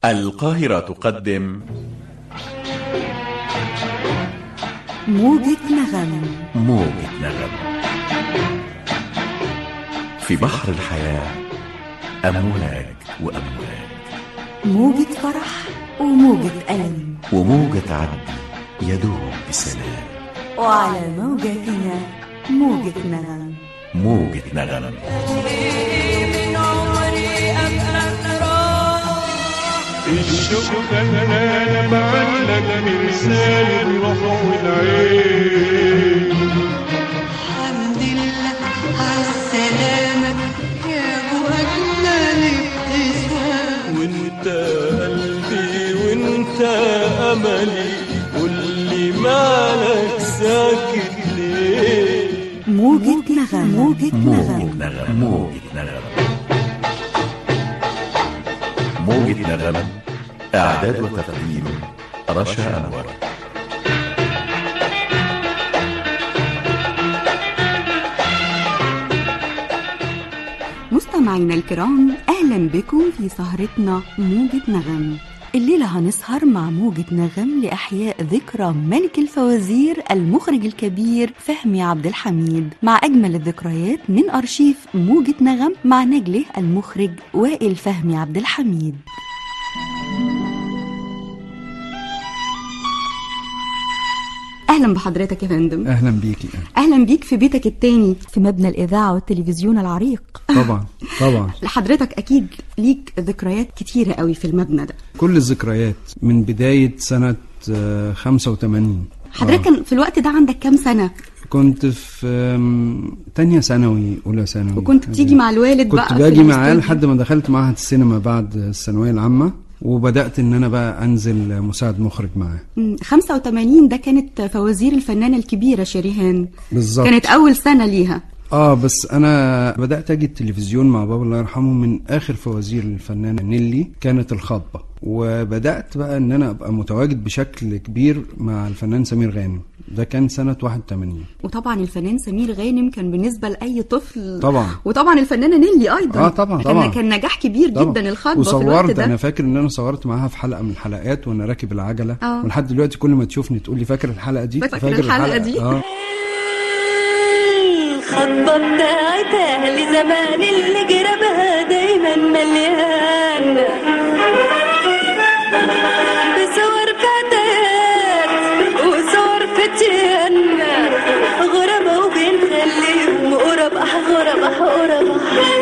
القاهرة تقدم موجة نغم موجة نغم في بحر الحياة أمواج وأمواج موجة فرح وموجة ألم وموجة عدل يدوب بسلام وعلى موجتنا موجة نغم موجة نغم الشوق انا بعلك مرسال الروح والعين الحمد لله على السلامة يا أبو أجمل ابتسام وانت قلبي وانت املي قولي مالك ساكت ليه موجة نغم موجة موجة نغم نغم موجة نغم موجة نغم إعداد وتقديم رشا أنور مستمعينا الكرام أهلا بكم في سهرتنا موجة نغم الليلة هنسهر مع موجة نغم لإحياء ذكرى ملك الفوازير المخرج الكبير فهمي عبد الحميد مع أجمل الذكريات من أرشيف موجة نغم مع نجله المخرج وائل فهمي عبد الحميد أهلا بحضرتك يا فندم اهلا بيكي أهلا بيك في بيتك التاني في مبنى الإذاعة والتلفزيون العريق طبعا طبعا لحضرتك أكيد ليك ذكريات كتيرة قوي في المبنى ده كل الذكريات من بداية سنة آه، 85 حضرتك آه. كان في الوقت ده عندك كام سنة كنت في آم، تانية ثانوي أولى ثانوي وكنت بتيجي مع الوالد بقى كنت في باجي معاه الاستوديو؟ لحد ما دخلت معهد السينما بعد الثانوية العامة وبدأت إن أنا بقى أنزل مساعد مخرج معاه مم، 85 ده كانت فوازير الفنانة الكبيرة شريهان بالظبط كانت أول سنة ليها اه بس انا بدات اجي التلفزيون مع بابا الله يرحمه من اخر فوازير الفنانه نيلي كانت الخطبه وبدات بقى ان انا ابقى متواجد بشكل كبير مع الفنان سمير غانم ده كان سنه 81 وطبعا الفنان سمير غانم كان بالنسبة لأي طفل طبعا. وطبعا الفنانة نيلي أيضا اه طبعا كان طبعا كان نجاح كبير طبعا. جدا الخطبة في الوقت وصورت ده انا فاكر ان انا صورت معاها في حلقه من الحلقات وانا راكب العجله آه. ولحد دلوقتي كل ما تشوفني تقول لي فاكر الحلقه دي فاكر الحلقة دي؟ اه الخطبة بتاعت أهل زمان اللي جربها دايما مليان بصور فتيات وصور فتيان غربة وبنخليهم قربة غربة قربة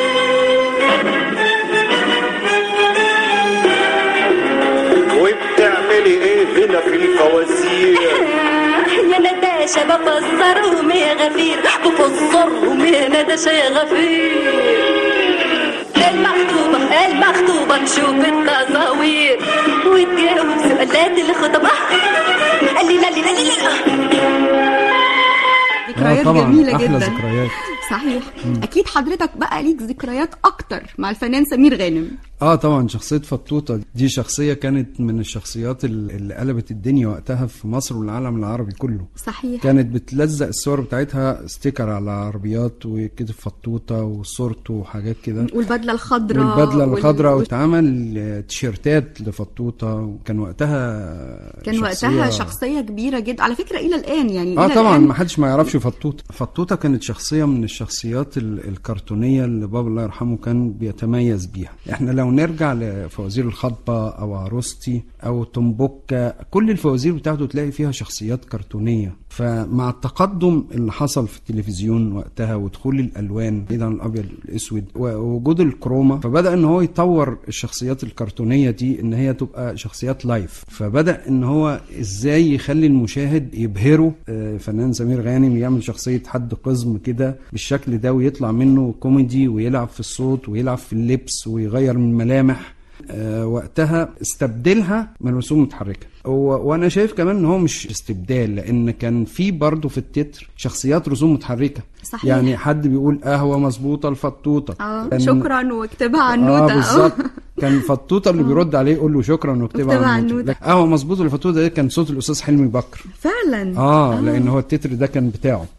وبتعملي ايه هنا في الفوازير يا نداشة بفسرهم يا غفير بفسرهم يا نداشة يا غفير المخطوبة المخطوبة نشوف التصاوير وتجاوب سؤالات الخطبة قال لي لا لا لا لا ذكريات طبعا جميلة احلى جدا ذكريات صحيح أكيد حضرتك بقى ليك ذكريات أكتر مع الفنان سمير غانم اه طبعا شخصية فطوطة دي شخصية كانت من الشخصيات ال- اللي قلبت الدنيا وقتها في مصر والعالم العربي كله صحيح كانت بتلزق الصور بتاعتها ستيكر على العربيات وكتب فطوطة وصورته وحاجات كده والبدلة الخضراء والبدلة وال- الخضراء واتعمل آه، تيشيرتات لفطوطة وكان وقتها كان وقتها شخصية كبيرة جدا على فكرة إلى الآن يعني اه إلى طبعا الآن ما حدش ما يعرفش فطوطة فطوطة كانت شخصية من الشخصيات ال- الكرتونية اللي بابا الله يرحمه كان بيتميز بيها احنا لو نرجع لفوازير الخطبة او عروستي او تنبكة كل الفوازير بتاعته تلاقي فيها شخصيات كرتونية فمع التقدم اللي حصل في التلفزيون وقتها ودخول الالوان بعيد عن الابيض والاسود ووجود الكروما فبدا ان هو يطور الشخصيات الكرتونيه دي ان هي تبقى شخصيات لايف فبدا ان هو ازاي يخلي المشاهد يبهره آه، فنان سمير غانم يعمل شخصيه حد قزم كده بالشكل ده ويطلع منه كوميدي ويلعب في الصوت ويلعب في اللبس ويغير من الملامح آه، وقتها استبدلها من رسوم متحركه و- وانا شايف كمان ان هو مش استبدال لان كان في برضه في التتر شخصيات رسوم متحركه صحيح. يعني حد بيقول قهوه مظبوطه الفطوطه اه كان- شكرا واكتبها اه عنوتة بالظبط كان فطوطه اللي بيرد عليه يقول له شكرا واكتبها واكتبها عنوته عنوتة. لكن قهوه مظبوطه الفطوطه ده كان صوت الاستاذ حلمي بكر فعلا اه لان هو التتر ده كان بتاعه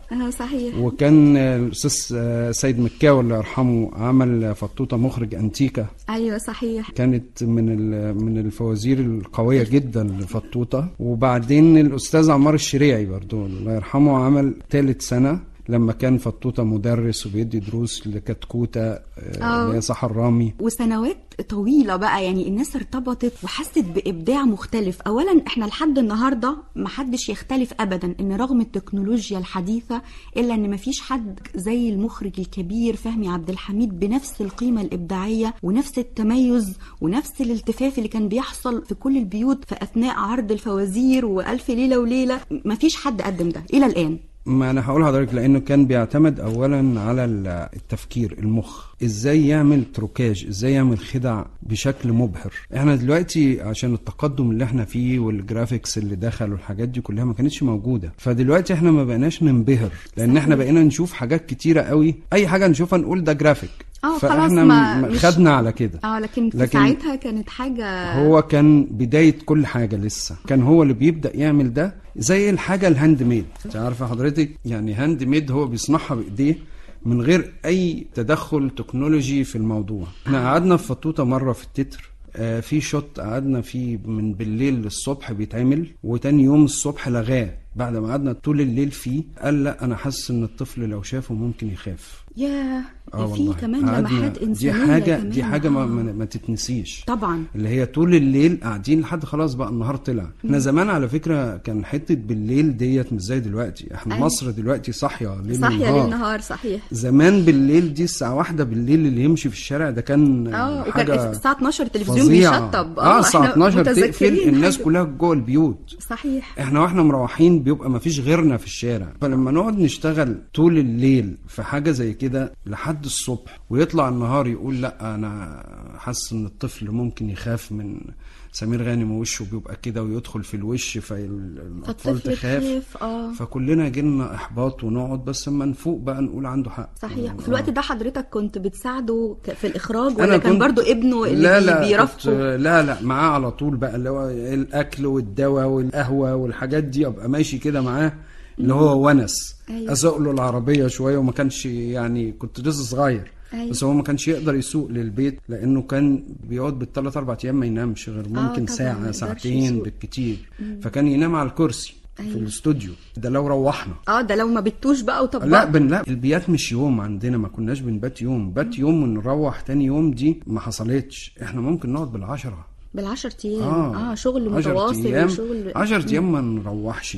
اه صحيح وكان الاستاذ آه، سيد مكاوي الله يرحمه عمل فطوطه مخرج انتيكا ايوه صحيح كانت من ال- من الفوازير القويه جدا لفطوطه وبعدين الاستاذ عمار الشريعي برضو الله يرحمه عمل ثالث سنه لما كان فطوطه مدرس وبيدي دروس لكتكوته آه، آه. اللي هي صح الرامي وسنوات طويلة بقى يعني الناس ارتبطت وحست بإبداع مختلف أولا احنا لحد النهاردة محدش يختلف أبدا إن رغم التكنولوجيا الحديثة إلا إن مفيش حد زي المخرج الكبير فهمي عبد الحميد بنفس القيمة الإبداعية ونفس التميز ونفس الالتفاف اللي كان بيحصل في كل البيوت في أثناء عرض الفوازير وألف ليلة وليلة مفيش حد قدم ده إلى الآن ما انا هقول لحضرتك لانه كان بيعتمد اولا على ال- التفكير المخ ازاي يعمل تروكاج ازاي يعمل خدع بشكل مبهر احنا دلوقتي عشان التقدم اللي احنا فيه والجرافيكس اللي دخل والحاجات دي كلها ما كانتش موجوده فدلوقتي احنا ما بقيناش ننبهر لان احنا بقينا نشوف حاجات كتيره قوي اي حاجه نشوفها نقول ده جرافيك اه خلاص فاحنا ما م- مش- خدنا على كده اه لكن في لكن ساعتها كانت حاجة هو كان بداية كل حاجة لسه كان هو اللي بيبدأ يعمل ده زي الحاجة الهاند ميد انت عارفة حضرتك يعني هاند ميد هو بيصنعها بإيديه من غير أي تدخل تكنولوجي في الموضوع احنا قعدنا في فطوطة مرة في التتر آه، في شوت قعدنا فيه من بالليل للصبح بيتعمل وتاني يوم الصبح لغاه بعد ما قعدنا طول الليل فيه قال لا انا حاسس ان الطفل لو شافه ممكن يخاف ياه اه ده في والله كمان قعدنا- لمحات دي انسانيه حاجه كمان. دي حاجه ما, آه. ما, ما تتنسيش طبعا اللي هي طول الليل قاعدين لحد خلاص بقى النهار طلع احنا زمان على فكره كان حته بالليل ديت مش زي دلوقتي احنا أيوة. مصر دلوقتي صاحيه ليل صاحيه ونهار. للنهار صحيح زمان بالليل دي الساعه واحدة بالليل اللي يمشي في الشارع ده كان اه وكان حاجه الساعه 12 التلفزيون فظيعة. بيشطب اه الساعه إحنا 12 تقفل متذكرين الناس حاجة. كلها جوه البيوت صحيح احنا واحنا مروحين بيبقى مفيش غيرنا في الشارع فلما نقعد نشتغل طول الليل في حاجه زي كده لحد الصبح ويطلع النهار يقول لا انا حاسس ان الطفل ممكن يخاف من سمير غانم وشه بيبقى كده ويدخل في الوش فالاطفال فالطفل تخاف يخاف اه فكلنا جيلنا احباط ونقعد بس اما نفوق بقى نقول عنده حق صحيح آه. في الوقت ده حضرتك كنت بتساعده ك- في الاخراج أنا ولا كان كنت- برضو ابنه اللي لا بي- لا كنت بيرافقه لا لا معاه على طول بقى اللي هو الاكل والدواء والقهوه والحاجات دي ابقى ماشي كده معاه اللي هو ونس أيوة. اسوق له العربيه شويه وما كانش يعني كنت لسه صغير أيوة. بس هو ما كانش يقدر يسوق للبيت لانه كان بيقعد بالثلاث اربع ايام ما ينامش غير ممكن طبعاً، ما ساعه يقدرش ساعتين يسوق. بالكتير فكان ينام على الكرسي في أيوة. الاستوديو ده لو روحنا اه ده لو ما بتوش بقى وطبقت لا بن لا البيات مش يوم عندنا ما كناش بنبات يوم بات يوم ونروح تاني يوم دي ما حصلتش احنا ممكن نقعد بالعشرة بالعشر ايام اه, شغل عشر متواصل أيام وشغل 10 ايام ما نروحش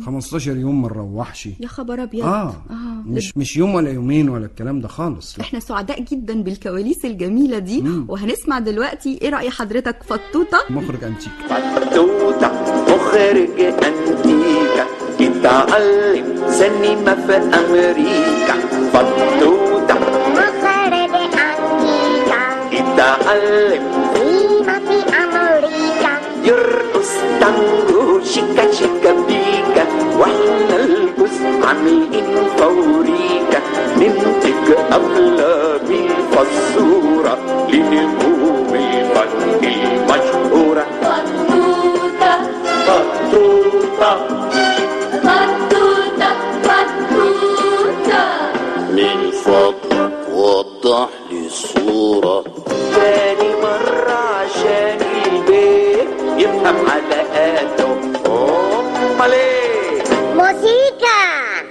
15 يوم ما نروحش يا خبر ابيض اه, مش مش يوم ولا يومين ولا الكلام ده خالص لا. احنا سعداء جدا بالكواليس الجميله دي وهنسمع دلوقتي ايه راي حضرتك فطوطه مخرج انتيك فتوتة مخرج أنتيكا يتعلم سينما في أمريكا فتوتة مخرج أنتيكا يتعلم سيما في أمريكا يرقص تانجو شيكا شيكا بيكا واحنا الجوز عاملين فوريكا ننتج أفلام الفزورة لنجوم الفن المشهورة بطوطة فتوتة بطوطة بطوطة من فضلك وضح لي الصورة تاني مرة عشان البيت يفهم على قده أمال إيه موسيقى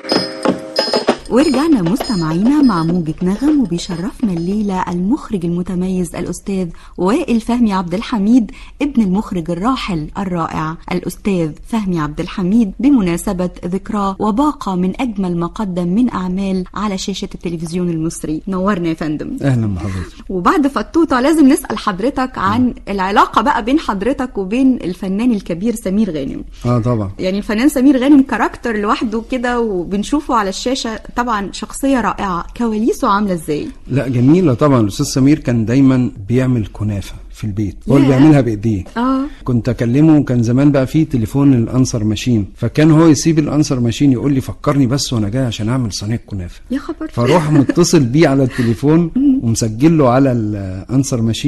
ورجعنا مستمعينا مع موجة نغم وبيشرفنا الليلة المخرج المتميز الأستاذ وائل فهمي عبد الحميد ابن المخرج الراحل الرائع الأستاذ فهمي عبد الحميد بمناسبة ذكراه وباقة من أجمل ما قدم من أعمال على شاشة التلفزيون المصري نورنا يا فندم اهلا بحضرتك وبعد فطوطة لازم نسأل حضرتك عن العلاقة بقى بين حضرتك وبين الفنان الكبير سمير غانم اه طبعا يعني الفنان سمير غانم كاركتر لوحده كده وبنشوفه على الشاشة طبعا شخصية رائعة كواليسه عاملة ازاي لا جميلة طبعا الأستاذ سمير كان دايما بيعمل كنافة في البيت هو اللي ياه. بيعملها بإيديه اه كنت أكلمه كان زمان بقى فيه تليفون الأنسر ماشين فكان هو يسيب الأنسر ماشين يقول لي فكرني بس وأنا جاي عشان أعمل صينية كنافة يا خبر فاروح متصل بيه على التليفون ومسجل له على الانسر ماشين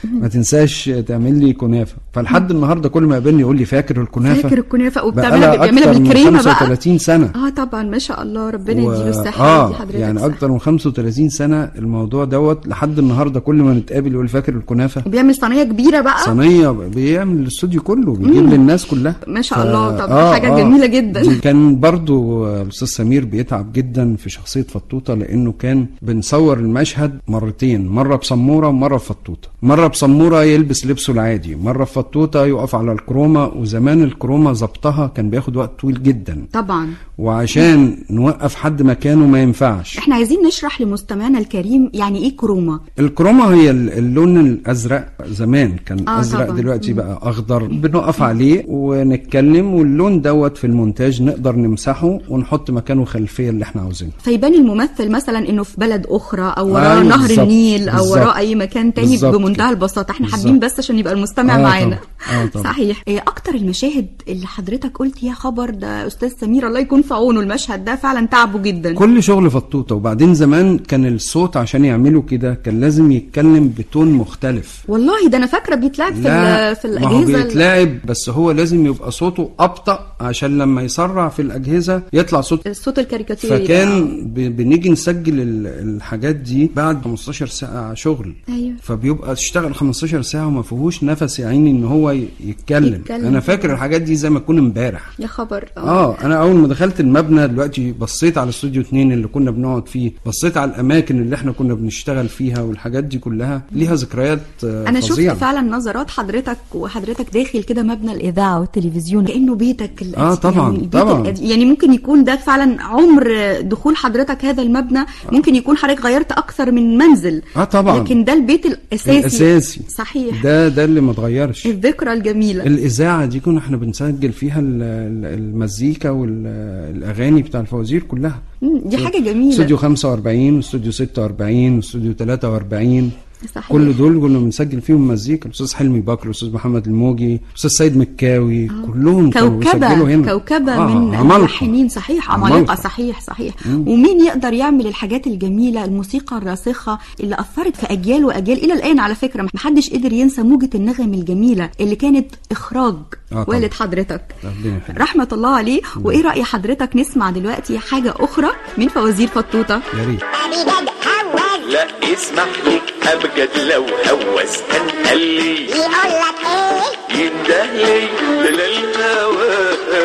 ما تنساش تعمل لي كنافه فلحد النهارده كل ما يقابلني يقول لي فاكر الكنافه فاكر الكنافه بقالها وبتعملها بيعملها أكتر من بالكريمه بقى 35 سنه اه طبعا ما شاء الله ربنا و- يديله الصحه اه ويدي حضرتك يعني الصحة. اكتر من 35 سنه الموضوع دوت لحد النهارده كل ما نتقابل يقول فاكر الكنافه وبيعمل صينيه كبيره بقى صينيه بيعمل الاستوديو كله بيجيب للناس كلها ما شاء الله، طب حاجة جميلة جدا. دي كان برضو آه، الاستاذ سمير بيتعب جدا في شخصيه فطوطه لانه كان بنصور المشهد مرتين مره بسموره ومره بفطوطه مره بسموره يلبس لبسه العادي مره بفطوطه يقف على الكروما وزمان الكروما ظبطها كان بياخد وقت طويل جدا طبعا وعشان نوقف حد مكانه ما ينفعش احنا عايزين نشرح لمستمعنا الكريم يعني ايه كروما الكروما هي ال- اللون الازرق زمان كان آه ازرق طبعاً. دلوقتي بقى اخضر بنقف عليه ونتكلم واللون دوت في المونتاج نقدر نمسحه ونحط مكانه خلفيه اللي احنا عاوزينها فيبان الممثل مثلا انه في بلد اخرى او وراه أيوة نهر بالظبط، النيل او بالظبط. وراه اي مكان تاني بالظبط بمنتهى كده. البساطه احنا بالظبط. حابين بس عشان يبقى المستمع آه معانا طبعاً. آه طبعاً. صحيح ايه اكتر المشاهد اللي حضرتك قلت يا خبر ده استاذ سمير الله يكون في عونه المشهد ده فعلا تعبه جدا كل شغل فطوطه وبعدين زمان كان الصوت عشان يعملوا كده كان لازم يتكلم بتون مختلف والله ده انا فاكره بيتلعب في لا ال- في ما هو الاجهزه ال- بيتلاعب بس هو لازم يبقى صوته ابطا عشان لما يسرع في الاجهزه يطلع صوت الصوت الكاريكاتيري ده. فكان ب- بنيجي نسجل ال- الحاجات دي بعد 15 ساعة شغل أيوة. فبيبقى تشتغل 15 ساعة وما فيهوش نفس يا عيني ان هو ي- يتكلم. يتكلم. انا فاكر الحاجات دي زي ما تكون امبارح يا خبر اه انا اول ما دخلت المبنى دلوقتي بصيت على استوديو اتنين اللي كنا بنقعد فيه بصيت على الاماكن اللي احنا كنا بنشتغل فيها والحاجات دي كلها ليها ذكريات آه، انا شفت فظيعة. فعلا نظرات حضرتك وحضرتك داخل كده مبنى الاذاعه والتلفزيون كانه بيتك القديم. آه، طبعاً، يعني البيت طبعاً. القديم. يعني ممكن يكون ده فعلا عمر دخول حضرتك هذا المبنى ممكن يكون حضرتك غيرت اكثر من منزل اه طبعا لكن ده البيت الاساسي الاساسي صحيح ده ده اللي ما اتغيرش الذكرى الجميله الإذاعة دي كنا احنا بنسجل فيها ال- ال- المزيكا والأغاني بتاع الفوازير كلها مم، دي حاجه جميله استوديو 45 واستوديو 46 واستوديو 43 صحيح. كل دول كنا بنسجل فيهم مزيكا الاستاذ حلمي بكر الاستاذ محمد الموجي الاستاذ سيد مكاوي كلهم كانوا بيسجلوا كوكبة هنا كوكبة آه، من عمالقة. الملحنين صحيح عمالقة عمالقة. صحيح صحيح ومين يقدر يعمل الحاجات الجميلة الموسيقى الراسخة اللي أثرت في أجيال وأجيال إلى الآن على فكرة محدش قدر ينسى موجة النغم الجميلة اللي كانت إخراج آه، طبعا. والد حضرتك ربنا يخليك. رحمة الله عليه وإيه رأي حضرتك نسمع دلوقتي حاجة أخرى من فوازير فطوطة يا ريت أبيض هوس لا اسمح لي ابجد لو هوس كان قال لي يقول لك إيه ينده لي لا الهوى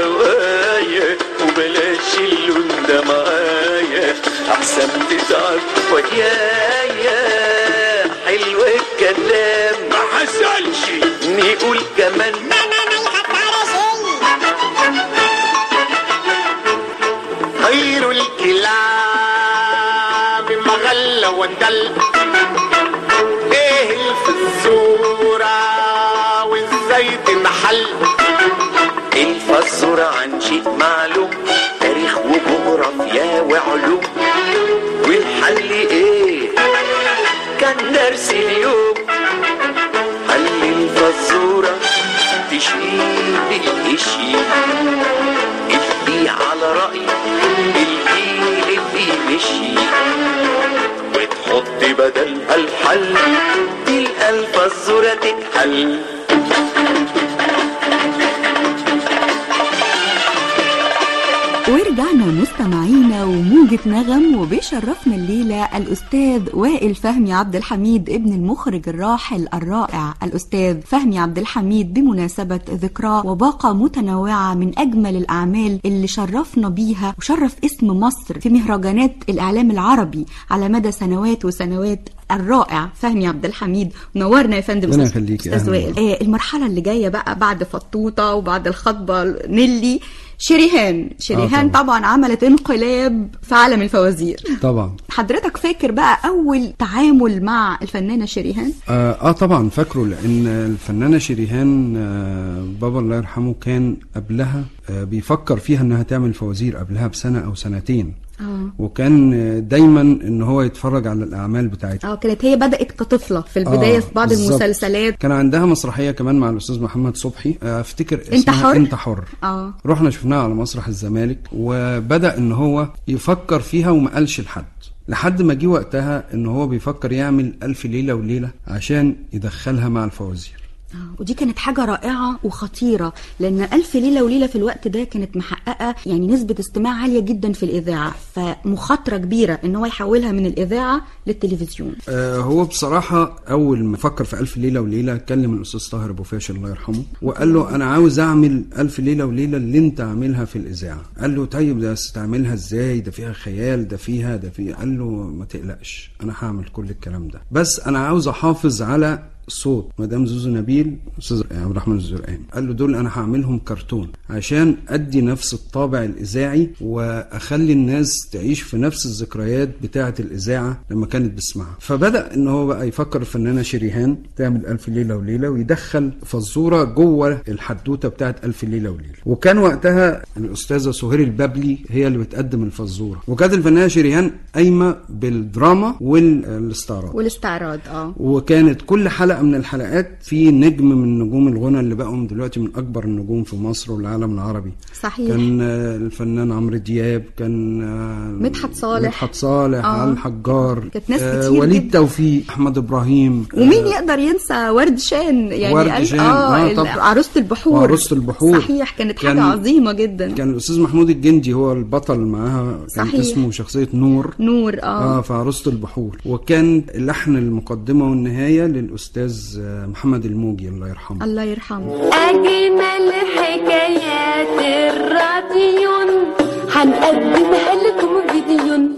هوايا وبلاش اللون ده معايا احسن تتعب ويايا حلو الكلام ما حصلش نقول كمان ما ما ما يخطرش خير الكلام ما غلى ودل ايه الفزورة وازاي تنحل الفزورة عن شيء معلوم تاريخ وجغرافيا وعلوم والحل ايه كان درس اليوم حل الفزورة تشيل الاشي اللي على رأي الجيل اللي مشي وتحط بدلها الحل تلقى الفزورة تتحل ورجعنا مستمعينا وموجة نغم وبيشرفنا الليلة الأستاذ وائل فهمي عبد الحميد ابن المخرج الراحل الرائع الأستاذ فهمي عبد الحميد بمناسبة ذكراه وباقة متنوعة من أجمل الأعمال اللي شرفنا بيها وشرف اسم مصر في مهرجانات الإعلام العربي على مدى سنوات وسنوات الرائع فهمي عبد الحميد نورنا يا فندم ربنا أستاذ- يخليكي، أستاذ أهلاً. وائل آه، المرحلة اللي جاية بقى بعد فطوطة وبعد الخطبة نيلي شريهان شريهان طبعاً. طبعا عملت انقلاب في عالم الفوازير طبعا حضرتك فاكر بقى اول تعامل مع الفنانة شريهان آه, اه طبعا فاكره لان الفنانه شريهان آه بابا الله يرحمه كان قبلها آه بيفكر فيها انها تعمل فوازير قبلها بسنه او سنتين اه وكان آه، دايما ان هو يتفرج على الاعمال بتاعتها اه كانت هي بدأت كطفلة في البداية آه، في بعض بالظبط. المسلسلات كان عندها مسرحيه كمان مع الاستاذ محمد صبحي آه، افتكر انت اسمها حر؟ انت حر اه رحنا شفناها على مسرح الزمالك وبدا ان هو يفكر فيها وما قالش لحد لحد ما جه وقتها ان هو بيفكر يعمل الف ليله وليله عشان يدخلها مع الفوازير آه، ودي كانت حاجة رائعة وخطيرة لأن ألف ليلة وليلة في الوقت ده كانت محققة يعني نسبة استماع عالية جدا في الإذاعة فمخاطرة كبيرة إن هو يحولها من الإذاعة للتلفزيون آه، هو بصراحة أول ما فكر في ألف ليلة وليلة كلم الأستاذ طاهر أبو فاشل الله يرحمه وقال له أنا عاوز أعمل ألف ليلة وليلة اللي أنت عاملها في الإذاعة قال له طيب ده بس تعملها إزاي ده فيها خيال ده فيها ده فيها قال له ما تقلقش أنا هعمل كل الكلام ده بس أنا عاوز أحافظ على صوت مدام زوزو نبيل استاذ عبد الرحمن الزرقاني قال له دول انا هعملهم كرتون عشان ادي نفس الطابع الاذاعي واخلي الناس تعيش في نفس الذكريات بتاعه الاذاعه لما كانت بتسمعها فبدا ان هو بقى يفكر الفنانه شريهان تعمل الف ليله وليله ويدخل فزوره جوه الحدوته بتاعه الف ليله وليله وكان وقتها الاستاذه سهير البابلي هي اللي بتقدم الفزوره وكانت الفنانه شريهان قايمه بالدراما والاستعراض والاستعراض اه وكانت كل حلقه من الحلقات في نجم من نجوم الغنى اللي بقوا دلوقتي من اكبر النجوم في مصر والعالم العربي صحيح كان آه، الفنان عمرو دياب كان آه، مدحت صالح. مدحت صالح آه. علي الحجار كانت ناس آه، كتير وليد جدا. توفيق احمد ابراهيم ومين يقدر ينسى ورد شان يعني ورد قال- شان، اه آه، طبعا. عروسة البحور وعروسة البحور. صحيح كانت كان- حاجة عظيمة جدا كان الاستاذ محمود الجندي هو البطل معاها كان صحيح. اسمه شخصيه نور نور اه, اه في عروسة البحور وكان لحن المقدمه والنهايه للاستاذ آه، محمد الموجي الله يرحمه الله يرحمه أجمل حكايات الراديون هنقدمها لكم فيديو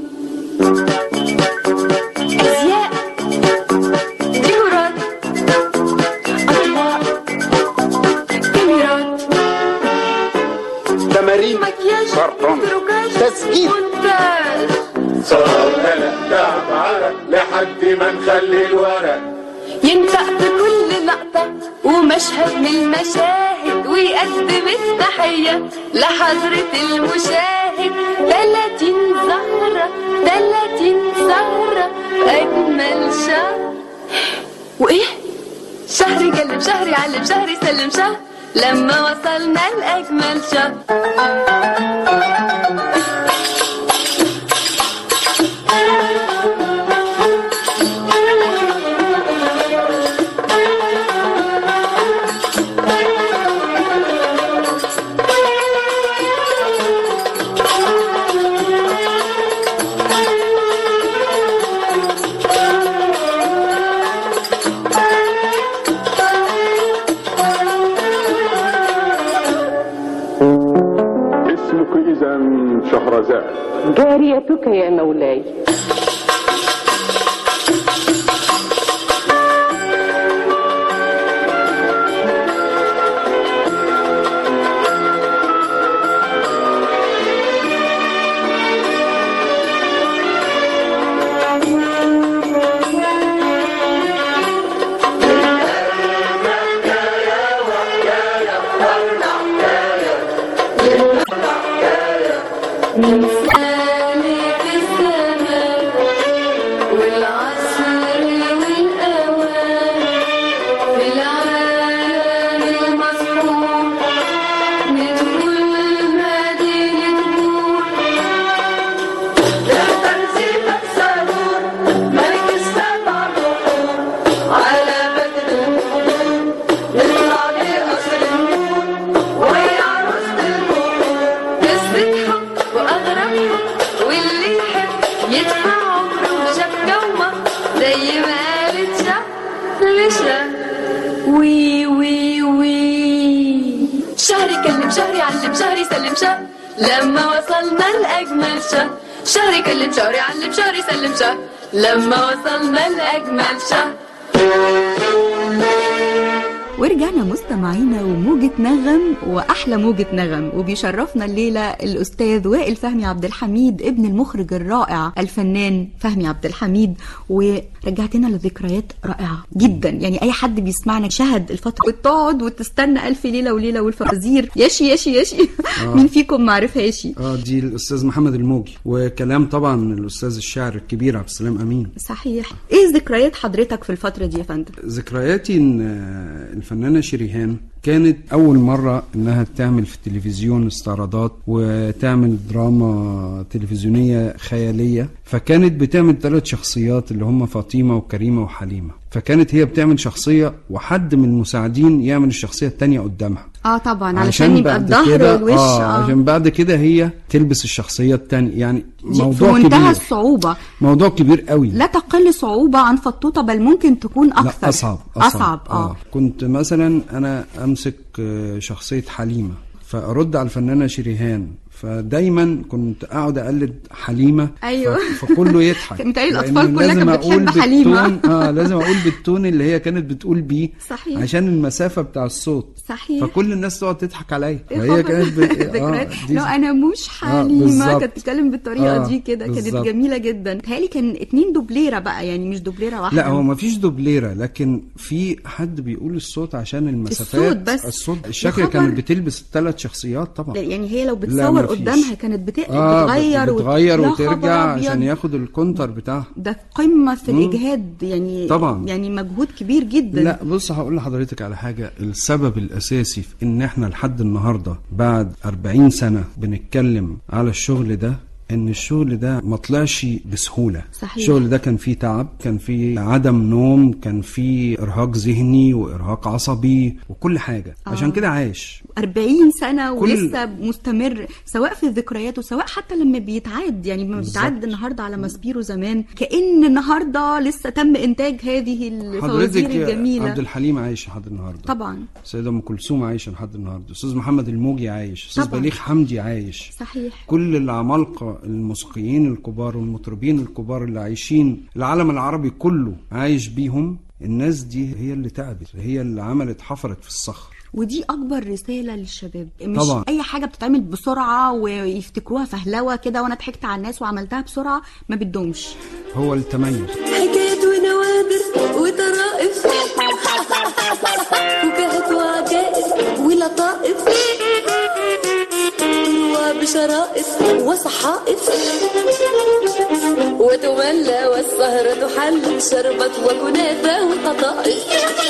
أزياء ديكورات أطباق كاميرات تمارين مكياج سرطان. تروكاج تسجيل. مونتاج صار تعب عرق لحد ما نخلي الورق ينفع في كل لقطة ومشهد من المشاهد ويقدم التحية لحضرة المشاهد 30 زهرة 30 زهرة أجمل شهر وإيه؟ شهر يقلب شهر يعلم شهر يسلم شهر لما وصلنا لأجمل شهر اسمك إذا شهرزاد جاريتك يا مولاي من سالك الزمان والعصر والأوان في العالم المسحور ندخل مدينة نور ده تنزيلك سرور ملك السبع بحور على بدر النور نطلع بقصر النور وهي عروسة البحور قصة حب وأغرب حب واللي يحب يدفع عمره شبكة ومهر زي ما قالت شهر لشهر وي وي وي شهر يكلم شهر يعلم شهر يسلم شهر لما وصلنا لأجمل شهر شهر يكلم شهر يعلم شهر يسلم شهر لما وصلنا لأجمل شهر ورجعنا مستمعينا وموجة نغم وأحلى موجة نغم وبيشرفنا الليلة الأستاذ وائل فهمي عبد الحميد ابن المخرج الرائع الفنان فهمي عبد الحميد ورجعتنا لذكريات رائعة جدا يعني أي حد بيسمعنا شهد الفترة وتقعد وتستنى ألف ليلة وليلة والفوازير يشي يشي يشي مين فيكم ما عرفهاش اه دي الاستاذ محمد الموجي وكلام طبعا الاستاذ الشاعر الكبير عبد السلام امين صحيح ايه ذكريات حضرتك في الفترة دي يا فندم ذكرياتي ان آه، الفنانه شريهان كانت أول مرة إنها تعمل في التلفزيون استعراضات وتعمل دراما تلفزيونية خيالية فكانت بتعمل ثلاث شخصيات اللي هم فاطمة وكريمة وحليمة فكانت هي بتعمل شخصية وحد من المساعدين يعمل الشخصية التانية قدامها اه طبعا علشان يبقى بعد الظهر كده- والوش آه اه عشان بعد كده هي تلبس الشخصية التانية يعني دي في موضوع منتهى كبير الصعوبة موضوع كبير قوي لا تقل صعوبة عن فطوطة بل ممكن تكون أكثر لا أصعب أصعب اه كنت مثلا أنا أمسك آه، شخصية حليمة فأرد على الفنانة شريهان فدايما كنت اقعد اقلد حليمه أيوة. ف- فكله يضحك متهيألي لأن الأطفال كلها لازم كانت أقول بتحب حليمة. بالتون- اه لازم اقول بالتون اللي هي كانت بتقول بيه صحيح. عشان المسافه بتاع الصوت صحيح. فكل الناس تقعد تضحك عليا إيه فهي خبر؟ كانت ب... ذكريات دي- لو انا مش آه، حليمه بالظبط. كانت بتتكلم بالطريقه آه، دي كده كانت بالظبط. جميله جدا تهيألي كان اتنين دوبليره بقى يعني مش دوبليره واحده لا هو ما فيش دوبليره لكن في حد بيقول الصوت عشان المسافات الصوت بس. الصوت يا الشكل خبر. كانت بتلبس الثلاث شخصيات طبعا يعني هي لو لا، بتصور مفيش. قدامها كانت بت... اه بتغير وت- بتغير لا وترجع خبر عشان أبيض. ياخد الكونتر بتاعها ده قمه في مم. الاجهاد يعني طبعا. يعني مجهود كبير جدا لا بص هقول لحضرتك على حاجة السبب الأساسي في إن إحنا لحد النهاردة بعد 40 سنة بنتكلم على الشغل ده إن الشغل ده ما طلعش بسهولة صحيح. الشغل ده كان فيه تعب كان فيه عدم نوم كان فيه إرهاق ذهني وإرهاق عصبي وكل حاجة آه. عشان كده عاش 40 سنة كل- ولسه مستمر سواء في الذكريات وسواء حتى لما بيتعاد يعني لما بالظبط. بيتعاد النهارده على ماسبيرو زمان كأن النهارده لسه تم إنتاج هذه الفوازير حضرتك الجميلة عبد الحليم عايش لحد النهاردة طبعا السيدة أم كلثوم عايشة لحد النهاردة أستاذ محمد الموجي عايش أستاذ طبعا. بليغ حمدي عايش صحيح كل العمالقة الموسيقيين الكبار والمطربين الكبار اللي عايشين العالم العربي كله عايش بيهم الناس دي هي اللي تعبت هي اللي عملت حفرت في الصخر ودي اكبر رساله للشباب مش طبعا. اي حاجه بتتعمل بسرعه ويفتكروها فهلوه كده وانا ضحكت على الناس وعملتها بسرعه ما بدهمش هو التميز حكايات ونوادر وطرائف وكهت وعجائز ولطائف وبشرائف وصحائف وتملى والسهرة حل شربت وكنافة وقطائف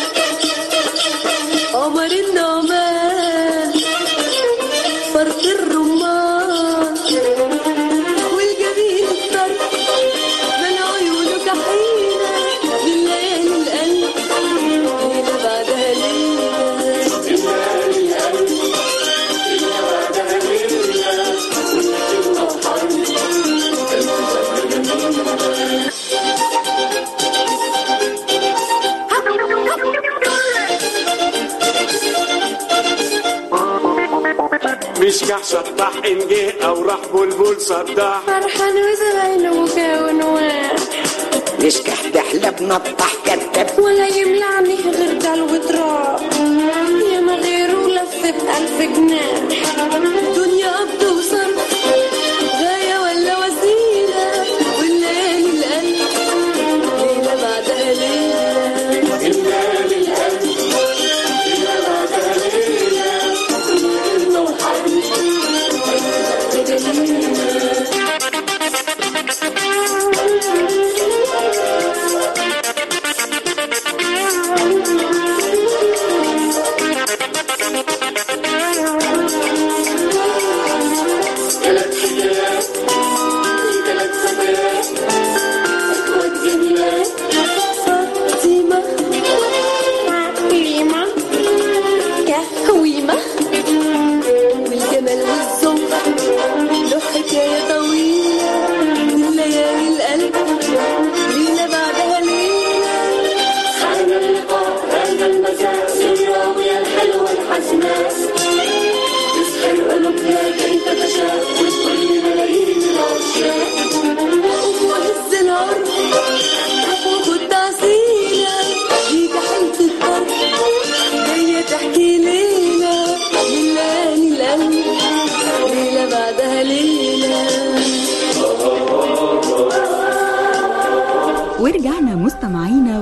قمر النعمان فرق الرمان والجميل الطرف من عيونك حينة لليالي القلب ليلة بعدها ليلة مش كح شطح إن جه أو راح بلبل صداح فرحان وزغير وكون واحد نشكح تحلب نطح كتب ولا يملعني غير دل وتراب يا ما غيره لف بألف جناح دنيا قبض وصرف غاية ولا وسيلة والليالي القلب ليلة بعدها ليلة ثلاث حكايات ثلاث فتيات أكواد جميلات فاطمة حليمة كهويمة والجمال والزمر له حكاية طويلة من ليالي القلب ليلة بعدها ليلة حان اللقاء هذا المساء الراوية الحلوة الحسناء تسحر قلوبنا كيف تشاء وتقول ملايين العشاق وهز العرض وخد عسيلة ديك حلت الطرف جاية تحكي ليلة من ليالي القلب ليلة بعدها ليلة ورجعنا مستمعينا وموجة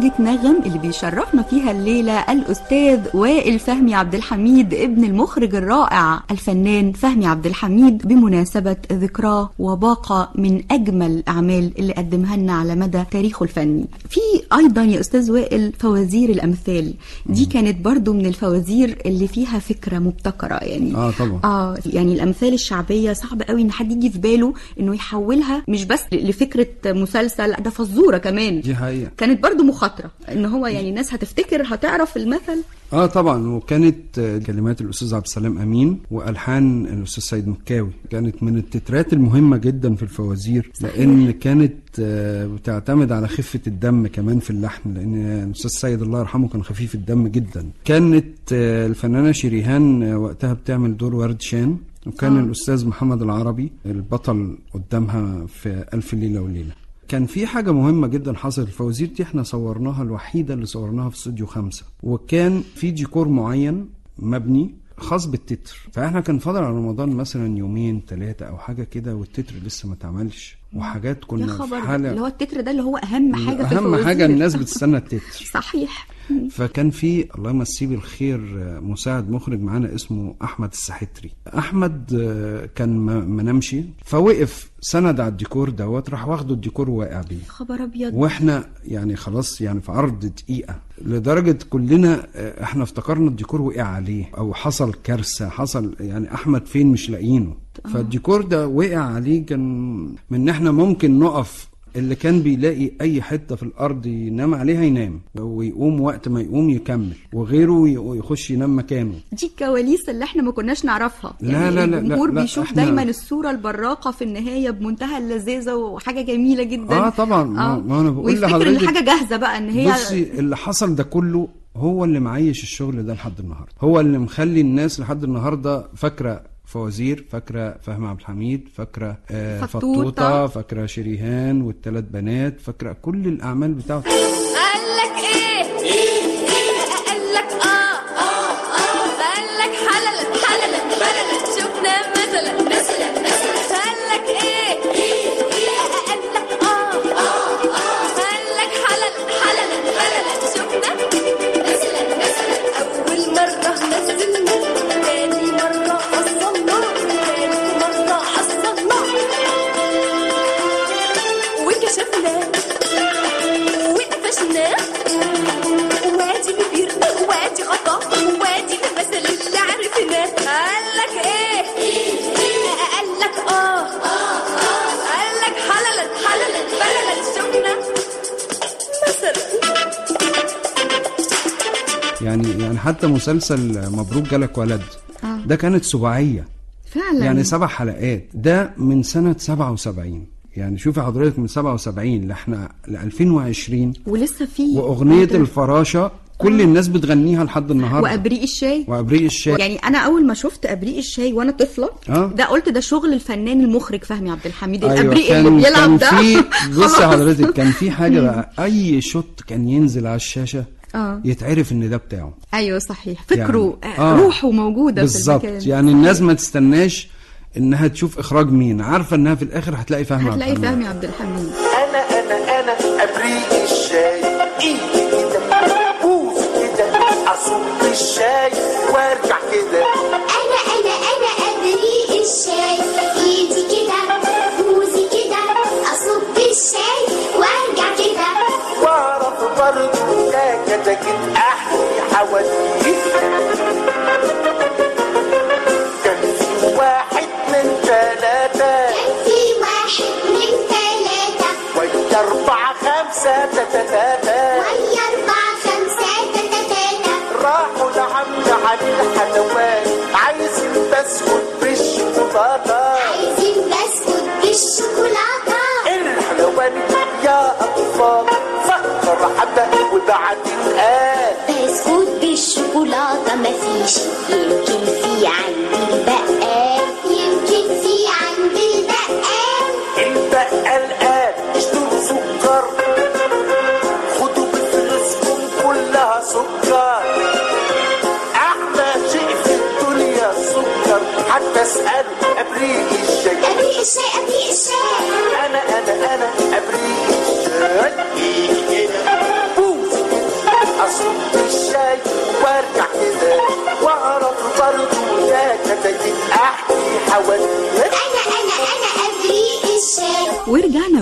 موجة نغم اللي بيشرفنا فيها الليلة الأستاذ وائل فهمي عبد الحميد ابن المخرج الرائع الفنان فهمي عبد الحميد بمناسبة ذكراه وباقة من أجمل الأعمال اللي قدمها لنا على مدى تاريخه الفني في أيضا يا أستاذ وائل فوازير الأمثال دي كانت برضو من الفوازير اللي فيها فكرة مبتكرة يعني اه طبعا اه يعني الامثال الشعبيه صعب قوي ان حد يجي في باله انه يحولها مش بس لفكره مسلسل لا ده فزوره كمان دي حقيقة كانت برضو مخاطره ان هو يعني الناس هتفتكر هتعرف المثل اه طبعا وكانت آه، كلمات الاستاذ عبد السلام امين والحان الاستاذ سيد مكاوي كانت من التترات المهمه جدا في الفوازير لان كانت آه، بتعتمد على خفه الدم كمان في اللحن لان الاستاذ سيد الله يرحمه كان خفيف الدم جدا كانت آه، الفنانه شريهان آه، وقتها بتعمل دور ورد شان وكان آه. الاستاذ محمد العربي البطل قدامها في الف ليله وليله كان في حاجة مهمة جدا حصلت الفوازير دي احنا صورناها الوحيدة اللي صورناها في استوديو خمسة وكان في ديكور معين مبني خاص بالتتر فاحنا كان فاضل على رمضان مثلا يومين ثلاثة او حاجة كده والتتر لسه ما اتعملش وحاجات يا كنا في خبر حالة اللي هو التتر ده اللي هو اهم حاجه في اهم الفوازير. حاجة الناس بتستنى التتر صحيح فكان في الله يمسيه بالخير آه، مساعد مخرج معانا اسمه احمد السحتري احمد آه، كان ما ما نامش فوقف سند على الديكور دوت راح واخده الديكور وواقع بيه خبر ابيض واحنا يعني خلاص يعني في عرض دقيقه لدرجه كلنا آه، احنا افتكرنا الديكور وقع عليه او حصل كارثه حصل يعني احمد فين مش لاقيينه فالديكور ده وقع عليه كان من ان احنا ممكن نقف اللي كان بيلاقي اي حته في الارض ينام عليها ينام ويقوم وقت ما يقوم يكمل وغيره ي- يخش ينام مكانه دي الكواليس اللي احنا ما كناش نعرفها لا، يعني لا، لا، الجمهور لا، لا، بيشوف احنا- دايما الصوره البراقه في النهايه بمنتهى اللذاذه وحاجه جميله جدا اه طبعا ما, ما انا بقول ويفتكر ان لحضرتك الحاجه جاهزه بقى ان هي بصي اللي حصل ده كله هو اللي معيش الشغل ده لحد النهارده هو اللي مخلي الناس لحد النهارده فاكره فوازير فاكره فهمي عبد الحميد فاكره آه فطوطة. فطوطه فاكره شريهان والثلاث بنات فاكره كل الاعمال بتاعته قال لك ايه قال لك اه اه اه قال لك حللا حللا بللا شفنا مثلا مثلا مثلا قال لك ايه قال لك اه اه اه قال لك حللا حللا بللا شفنا مثلا مثلا اول مره نزلنا تاني مره حصلنا تالت مره حصلنا وكشفنا وقفشنا وادي كبير وادي غطا وادي المثل اللي عرفناه قال لك ايه قال لك اه قال لك حللا حللا بللا شفنا مثلا يعني يعني حتى مسلسل مبروك جالك ولد آه. ده كانت سباعيه فعلا يعني سبع حلقات ده من سنه 77 يعني شوفي حضرتك من 77 لاحنا ل 2020 ولسه في واغنيه بعد- الفراشه كل الناس بتغنيها لحد النهارده وابريق الشاي وابريق الشاي يعني انا اول ما شفت ابريق الشاي وانا طفله آه. ده قلت ده شغل الفنان المخرج فهمي عبد الحميد أيوة الابريق كان اللي بيلعب كان ده في بص خلاص. حضرتك كان في حاجه بقى اي شوت كان ينزل على الشاشه اه يتعرف ان ده بتاعه ايوه صحيح فكره يعني- آه. روحه موجوده بالظبط في المكان يعني الناس ما تستناش انها تشوف اخراج مين عارفه انها في الاخر هتلاقي فهمي عبد هتلاقي الحميد. فهمي عبد الحميد انا انا انا ابريق الشاي ايدي كده بوز كده اصب الشاي وارجع كده انا انا انا ابريق الشاي ايدي كده بوزي كده اصب الشاي وارجع كده واعرف برضه ده كده كده احكي حواديت كان في واحد من ثلاثة كان في واحد من ثلاثة ويا أربعة خمسة تتتاتا ويا أربعة خمسة تتتاتا راحوا لعم علي الحلوان عايزين بسكوت بالشوكولاتة عايزين بسكوت بالشوكولاتة الحلوان يا أطفال فكر حتى وبعدين قال بسكوت بالشوكولاتة مفيش يمكن في عند البقال يمكن في عند البقال البقال قال اشتروا سكر خدوا بفلوسكم كلها سكر احلى شيء في الدنيا السكر حتى اسالوا ابريق الشاي أبريق الشاي أبريق الشاي انا انا انا ابريق الشاي إيدي كده بوز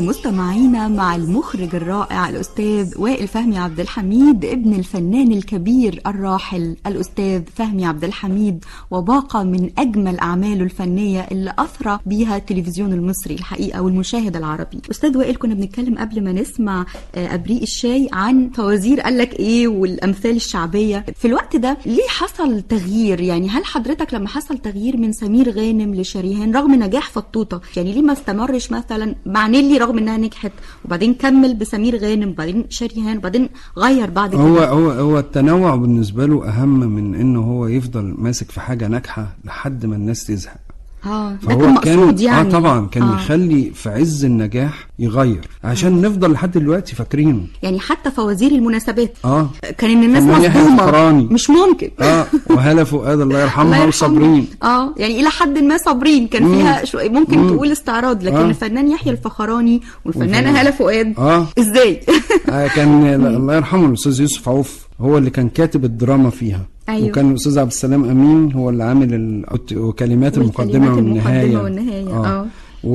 مستمعينا مع المخرج الرائع الأستاذ وائل فهمي عبد الحميد ابن الفنان الكبير الراحل الأستاذ فهمي عبد الحميد وباقة من أجمل أعماله الفنية اللي أثرى بيها التلفزيون المصري الحقيقة والمشاهد العربي أستاذ وائل كنا بنتكلم قبل ما نسمع آه، أبريق الشاي عن فوازير قالك إيه والأمثال الشعبية في الوقت ده ليه حصل تغيير يعني هل حضرتك لما حصل تغيير من سمير غانم لشريهان رغم نجاح فطوطة يعني ليه ما استمرش مثلا مع نيلي رغم انها نجحت وبعدين كمل بسمير غانم وبعدين شريهان وبعدين غير بعد كده هو هو هو التنوع بالنسبه له اهم من انه هو يفضل ماسك في حاجه ناجحه لحد ما الناس تزهق اه ده فهو كان مقصود يعني اه طبعا كان آه. يخلي في عز النجاح يغير عشان نفضل لحد دلوقتي فاكرينه يعني حتى فوازير المناسبات اه كان ان الناس فنان يحيى مصدومه الفخراني. مش ممكن اه وهلا فؤاد الله الله يرحمها يرحمه. وصابرين اه يعني الى حد ما صابرين كان مم. فيها شو ممكن مم. تقول استعراض لكن آه. الفنان يحيى الفخراني والفنانه والفنان- هاله فؤاد اه ازاي آه، كان الله يرحمه الاستاذ يوسف عوف هو اللي كان كاتب الدراما فيها أيوة. وكان الاستاذ عبد السلام امين هو اللي عامل ال... وكلمات المقدمه والكلمات والنهايه المقدمة والنهاية، آه.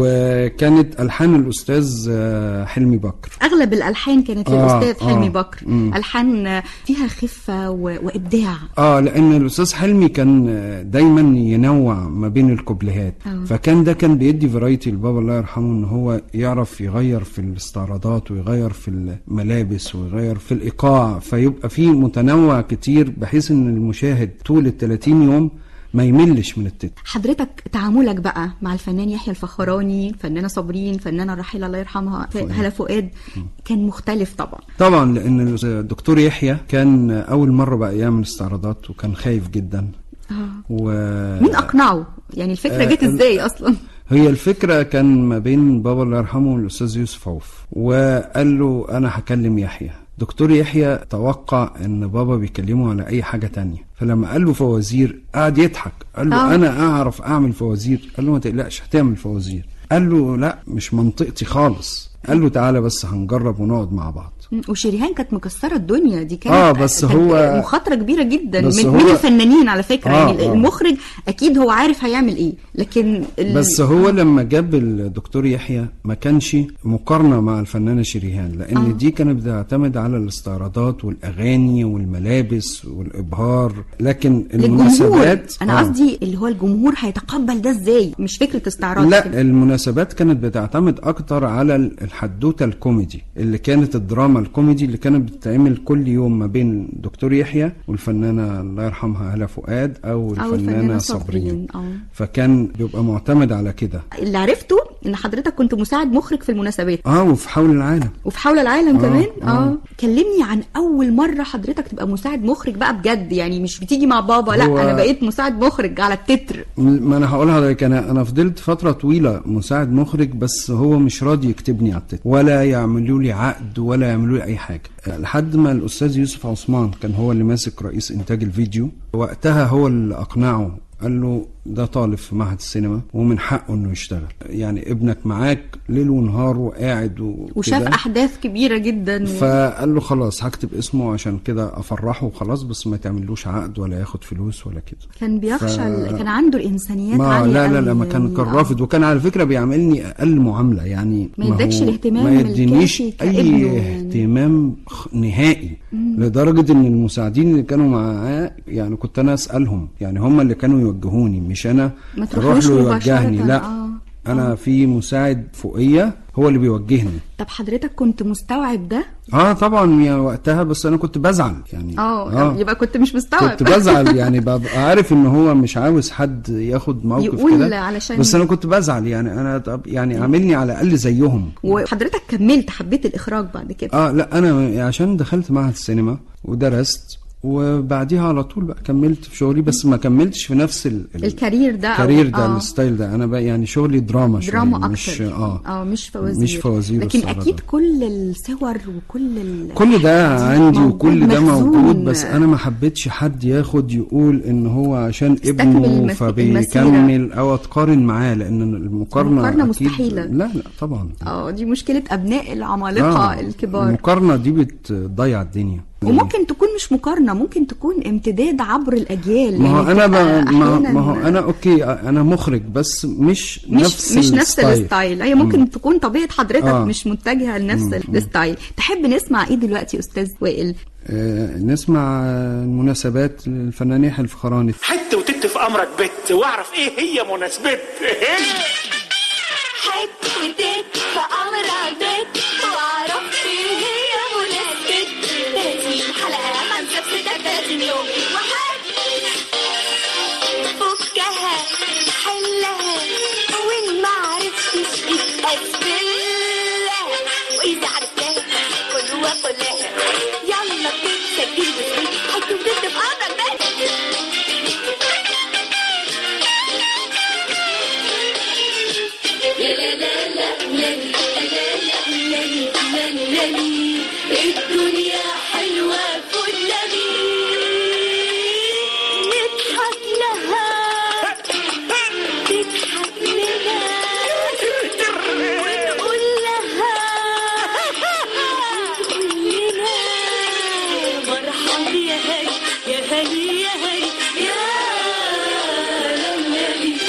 وكانت الحان الاستاذ آه، حلمي بكر اغلب الالحان كانت آه، للاستاذ حلمي آه. بكر مم. الحان فيها خفه و... وابداع اه لان الاستاذ حلمي كان آه، دايما ينوع ما بين الكوبليهات آه. فكان ده كان بيدي فرايتي لبابا الله يرحمه ان هو يعرف يغير في الاستعراضات ويغير في الملابس ويغير في الايقاع فيبقى فيه متنوع كتير بحيث ان المشاهد طول ال 30 يوم ما يملش من التتر حضرتك تعاملك بقى مع الفنان يحيى الفخراني الفنانه صابرين الفنانه الراحله الله يرحمها هلا فؤاد كان مختلف طبعا طبعا لان الدكتور يحيى كان اول مره بقى يعمل استعراضات وكان خايف جدا آه. و مين اقنعه يعني الفكره آه، جت ال- ازاي اصلا هي الفكرة كان ما بين بابا الله يرحمه والأستاذ يوسف عوف وقال له أنا هكلم يحيى دكتور يحيى توقع ان بابا بيكلمه على اي حاجة تانية فلما قال له فوازير قعد يضحك قال له آه. انا اعرف اعمل فوازير قال له ما تقلقش هتعمل فوازير قال له لا مش منطقتي خالص قال له تعالى بس هنجرب ونقعد مع بعض م، وشريهان كانت مكسره الدنيا دي كانت آه، بس كانت هو- مخاطره كبيره جدا بس من, هو- من الفنانين على فكره آه، يعني آه. المخرج اكيد هو عارف هيعمل ايه لكن ال... بس هو لما جاب الدكتور يحيى ما كانش مقارنة مع الفنانة شريهان لأن آه. دي كانت بتعتمد على الاستعراضات والأغاني والملابس والإبهار لكن للجمهور المناسبات انا آه. قصدي اللي هو الجمهور هيتقبل ده ازاي مش فكره استعراض لا كده. المناسبات كانت بتعتمد اكتر على الحدوته الكوميدي اللي كانت الدراما الكوميدي اللي كانت بتتعمل كل يوم ما بين دكتور يحيى والفنانه الله يرحمها هلا فؤاد او او الفنانه الفنانه صابرين صابرين اه فكان بيبقى معتمد على كده اللي عرفته ان حضرتك كنت مساعد مخرج في المناسبات اه وفي حول العالم وفي حول العالم آه، كمان اه آه. كلمني عن اول مره حضرتك تبقى مساعد مخرج بقى بجد يعني مش بتيجي مع بابا لا هو- انا بقيت مساعد مخرج على التتر ما انا هقول لحضرتك انا انا فضلت فتره طويله مساعد مخرج بس هو مش راضي يكتبني على التتر ولا يعملوا لي عقد ولا يعملوا لي اي حاجه لحد ما الاستاذ يوسف عثمان كان هو اللي ماسك رئيس انتاج الفيديو وقتها هو اللي اقنعه قال له ده طالب في معهد السينما ومن حقه انه يشتغل يعني ابنك معاك ليل ونهار وقاعد وكده. وشاف احداث كبيره جدا و... فقال له خلاص هكتب اسمه عشان كده افرحه وخلاص بس ما تعملوش عقد ولا ياخد فلوس ولا كده كان بيخشى ف- ال- كان عنده الانسانيات ما عاليه لا لا قوي لا ما كان يعني، كان آه. رافض وكان على فكره بيعاملني اقل معامله يعني ما يدكش هو الاهتمام ما يدينيش الكافي اي كابنه يعني. اهتمام خ- نهائي لدرجه ان المساعدين اللي كانوا معاه يعني كنت انا اسالهم يعني هم اللي كانوا يوجهوني مش انا ما اروح تروحلوش له مباشرة، يوجهني لا آه. انا في مساعد فوقيه هو اللي بيوجهني طب حضرتك كنت مستوعب ده اه طبعا يا وقتها بس انا كنت بزعل يعني اه يبقى كنت مش مستوعب كنت بزعل يعني ببقى عارف ان هو مش عاوز حد ياخد موقف يقول كده علشان- بس انا كنت بزعل يعني انا طب يعني عاملني على الاقل زيهم وحضرتك كملت حبيت الاخراج بعد كده اه لا انا عشان دخلت معهد السينما ودرست وبعديها على طول بقى كملت في شغلي بس ما كملتش في نفس ال ال- الكارير ده أو- الكارير ده آه. الستايل ده انا بقى يعني شغلي دراما شويه دراما اكتر مش اه اه مش فوازير مش فوازير لكن واستعراضات. اكيد كل الصور وكل ال... كل ده عندي موجود وكل ده مخزون. موجود بس انا ما حبيتش حد ياخد يقول ان هو عشان ابنه المس- فبيكمل او اتقارن معاه لان المقارنه المقارنة أكيد- مستحيلة. لا لا طبعا اه دي مشكله ابناء العمالقه آه، الكبار المقارنه دي بتضيع الدنيا وممكن تكون مش مقارنه ممكن تكون امتداد عبر الاجيال ما هو يعني انا ب... بتبقى ما, أحياناً ما هو انا اوكي انا مخرج بس مش, مش نفس مش نفس الستايل. الستايل هي ممكن مم. تكون طبيعه حضرتك آه. مش متجهه لنفس مم. الستايل تحب نسمع ايه دلوقتي استاذ وائل آه نسمع آه، المناسبات للفنان يحيى الفخراني حت وتت في امرك بت واعرف ايه هي مناسبت حت وتت في أمر بيت وعرفت هي مناسبة 30 حلقة خمسة في ستة 30 يوم وحد فكها حلها وإن ما عرفتش اتقبلها وإذا عرفتها كل وكلها يلا بتسجل وتقول حت وتت في أمرك بيت الدنيا حلوة كلها نضحك لها تضحك لنا ونقول لها تقول لنا مرحب يا هي يا هي يا هي يا لملي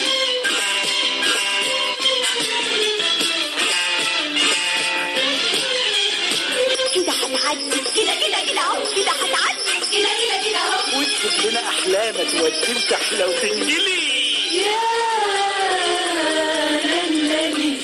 كده هتعدي كده كده كده اهو كده هتعدي كده كده كده اهو وتسيب لنا احلامك تودي تحلى وتنجلي يا لملي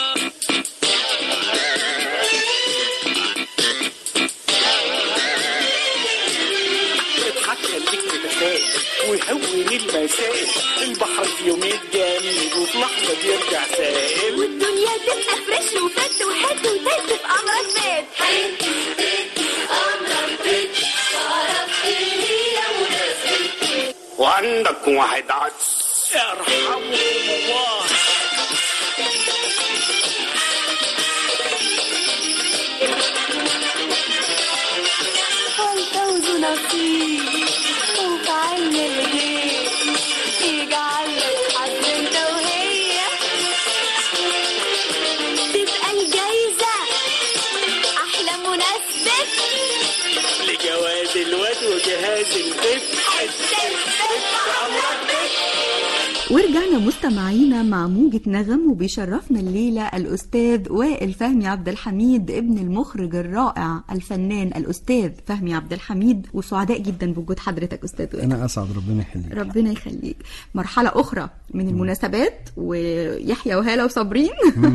اضحك خليك متفائل وهون المسائل البحر في يوم يتجمد وفي لحظه بيرجع سائل والدنيا تبقى فريش وفت وحد وتهت في امرك بيت حد وتهت امرك بيت عرفت هي مناسبة وعندك واحد عدس ارحمه الله والفوز نصيب وفي عين الغيب يجعل لك حد انت وهي تبقى الجايزة أحلى مناسبة لجواز الواد وجهاز البيت حتى ورجعنا مستمعينا مع موجة نغم وبيشرفنا الليلة الأستاذ وائل فهمي عبد الحميد ابن المخرج الرائع الفنان الأستاذ فهمي عبد الحميد وسعداء جدا بوجود حضرتك أستاذ وائل انا اسعد ربنا يخليك ربنا يخليك مرحلة أخرى من المناسبات ويحيى وهالة وصابرين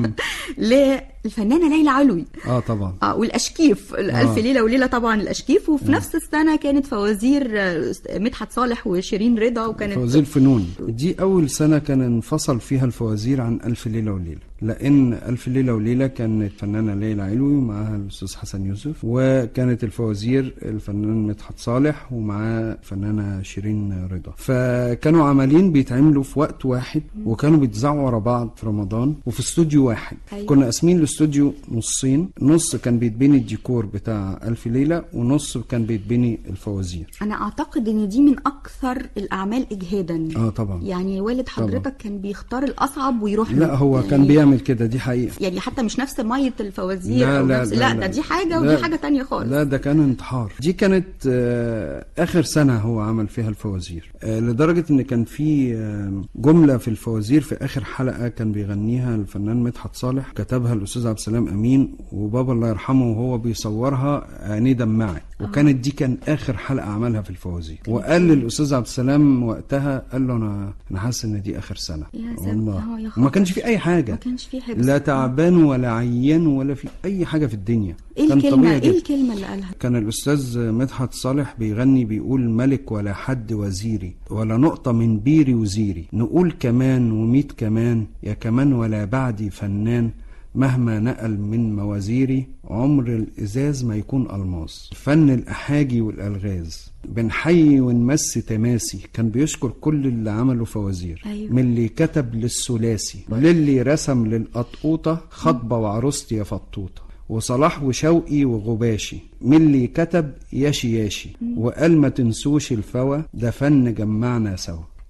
للفنانة ليلى علوي اه طبعا اه والاشكيف الالف ليله وليله طبعا الاشكيف وفي نفس السنه كانت فوازير آه، مدحت صالح وشيرين رضا وكانت فوازير الفنون دي أول سنة كان انفصل فيها الفوازير عن ألف ليلة وليلة لأن ألف ليلة وليلة كانت فنانة ليلى علوي ومعاها الأستاذ حسن يوسف وكانت الفوازير الفنان مدحت صالح ومعاه الفنانة شيرين رضا فكانوا عملين بيتعملوا في وقت واحد وكانوا بيتذاعوا ورا بعض في رمضان وفي استوديو واحد أيوة. كنا قاسمين الاستوديو نصين نص كان بيتبني الديكور بتاع ألف ليلة ونص كان بيتبني الفوازير انا اعتقد ان دي من اكثر الاعمال اجهادا اه طبعا يعني والد حضرتك كان بيختار الاصعب ويروح لا له. هو يعني كان بيعمل كده دي حقيقة يعني حتى مش نفس ميه الفوازير او نفس لا, ده دي حاجه ودي لا، حاجه تانية خالص لا ده كان انتحار دي كانت آه، اخر سنه هو عمل فيها الفوازير آه، لدرجه ان كان في آه، جمله في الفوازير في اخر حلقه كان بيغنيها الفنان مدحت صالح كتبها الاستاذ عبد السلام امين وبابا الله يرحمه وهو بيصورها عينيه دمعت وكانت دي كان اخر حلقه عملها في الفوازير وقال للاستاذ عبد السلام وقتها قال له انا انا حاسس ان دي اخر سنه يا ساتر، والله آه، يا وما خبر. كانش في اي حاجه ما كانش في حاجه لا تعبان ولا عيان ولا في اي حاجه في الدنيا ايه كان الكلمه طبيعي ايه جدا. الكلمه اللي قالها كان الأستاذ مدحت صالح بيغني بيقول ملك ولا حد وزيري ولا نقطة من بيري وزيري نقول كمان وميت كمان يا كمان ولا بعدي فنان مهما نقل من موازيري عمر الإزاز ما يكون ألماس فن الأحاجي والألغاز بنحيي ونمس تماسي كان بيشكر كل اللي عملوا فوازير أيوة. من اللي كتب للثلاثي للي رسم للقطقوطة خطبة وعروستي يا فطوطة وصلاح وشوقي وغباشي من اللي كتب ياشي ياشي وقال ما تنسوش الفوا ده فن جمعنا سوا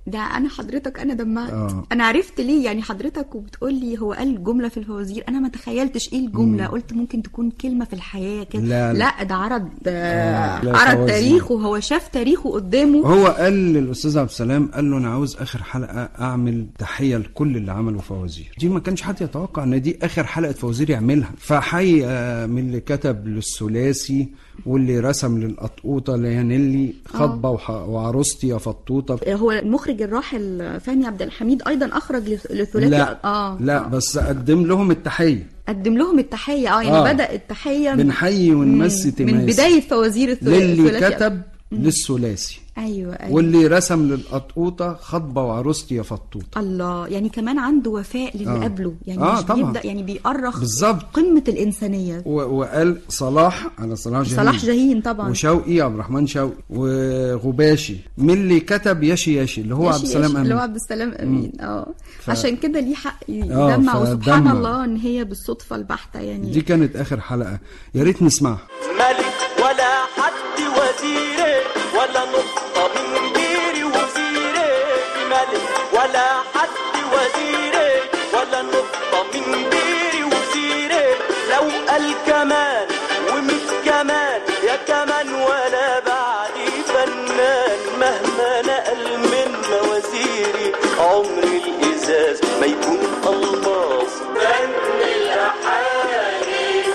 ده انا حضرتك انا دمعت آه. انا عرفت ليه يعني حضرتك وبتقول لي هو قال جمله في الفوازير انا ما تخيلتش ايه الجمله قلت ممكن تكون كلمه في الحياه كده لا، لا. لا ده عرض آه، لا، عرض فوازير. تاريخه هو شاف تاريخه قدامه هو قال للاستاذ عبد السلام قال له انا عاوز اخر حلقه اعمل تحيه لكل اللي عملوا فوازير دي ما كانش حد يتوقع ان دي اخر حلقه فوازير يعملها فحي آه، من اللي كتب للثلاثي واللي رسم للقطقوطه ليانيلي خطبه وح- وعروستي يا فطوطه هو المخرج الراحل فهمي عبد الحميد ايضا اخرج لث- لثلاثي لا اه لا بس قدم لهم التحيه قدم لهم التحيه اه يعني آه. بدا التحيه بنحيي ونمسي من, تماسي من بدايه فوازير الثلا- للي الثلاثي كتب للثلاثي ايوه ايوه واللي رسم للقطقوطه خطبه وعروستي يا فطوطه الله يعني كمان عنده وفاء للي آه. قبله يعني آه، مش طبعا. بيبدا يعني بيأرخ بالظبط. قمه الانسانيه و- وقال صلاح على صلاح جاهين صلاح جاهين طبعا وشوقي عبد الرحمن شوقي وغباشي من اللي كتب ياشي ياشي اللي هو ياشي عبد السلام ياشي، اللي هو امين عبد السلام امين اه ف- عشان كده ليه حق آه، يدمع وسبحان فدمع. الله ان هي بالصدفه البحته يعني دي كانت اخر حلقه يا ريت نسمعها ملك ولا حد وزيري ولا نقطة من بيري وزيري ملك ولا حد وزيري ولا نقطة من بيري وزيري لو قال كمان ومت كمان يا كمان ولا بعدي فنان مهما نقل من موازيري عمر الإزاز ما يكون ألماس فن الأحاديث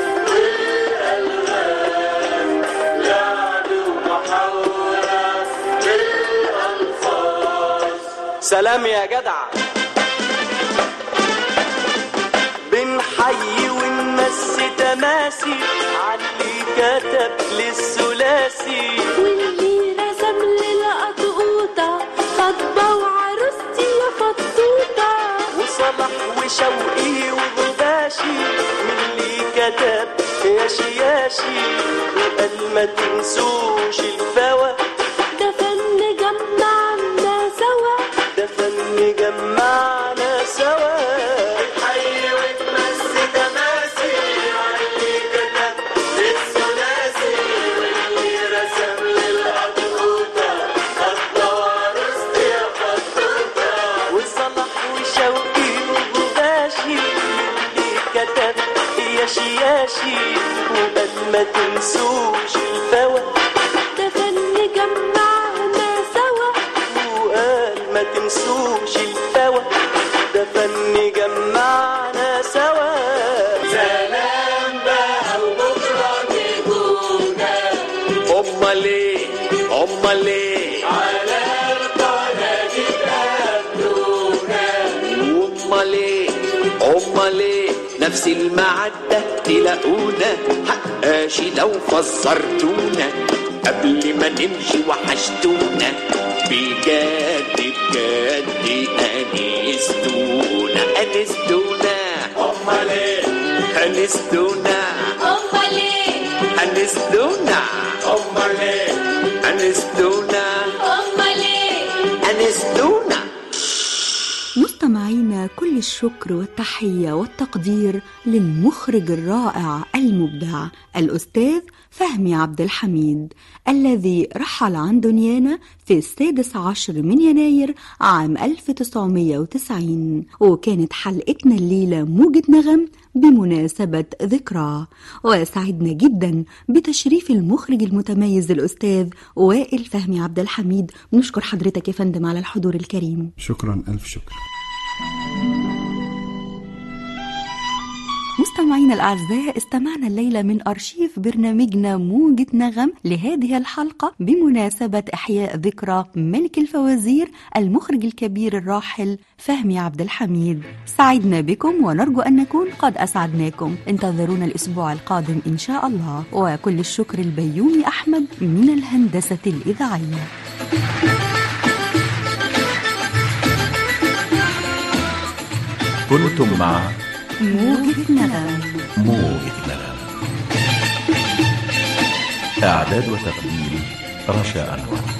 سلام يا جدع بنحيي ونمسي تماسي علي كتب للثلاثي واللي رسم للقطقوطة خطبة وعروستي يا فطوطة وصلاح وشوقي وغباشي من اللي كتب ياشي ياشي وقال ما تنسوش الفوا ده فن جمعنا سوا ده فن جمعنا سوا حي وتمسي تماسي علي كتب للثلاثي واللي رسم للقطوطة خطة وعروستي يا خطوطة وصلاح وشوقي وغباشي اللي كتب ياشي ياشي وقال ما تنسوش الفوا ده فن جمعنا سوا وقال ما تنسوش الفوا ده فن جمعنا سوا سلام بقى وبكره تكونا امال ايه امال ايه على القناه دي تقابلونا امال ايه امال ايه نفس المعدة تلاقونا حقاشي لو فسرتونا قبل ما نمشي وحشتونا بجد بجد انستونا انستونا امال ايه انستونا امال ايه انستونا امال ايه انستونا امال ايه انستونا مستمعينا كل الشكر والتحية والتقدير للمخرج الرائع المبدع الأستاذ فهمي عبد الحميد الذي رحل عن دنيانا في السادس عشر من يناير عام 1990 وكانت حلقتنا الليلة موجة نغم بمناسبة ذكراه وسعدنا جدا بتشريف المخرج المتميز الأستاذ وائل فهمي عبد الحميد نشكر حضرتك يا فندم على الحضور الكريم شكرا الف شكر مستمعينا الأعزاء استمعنا الليلة من أرشيف برنامجنا موجة نغم لهذه الحلقة بمناسبة إحياء ذكرى ملك الفوازير المخرج الكبير الراحل فهمي عبد الحميد سعدنا بكم ونرجو أن نكون قد أسعدناكم انتظرونا الأسبوع القادم إن شاء الله وكل الشكر البيومي أحمد من الهندسة الإذاعية كنتم مع موجة نغم موجة نغم إعداد وتقديم رشا أنور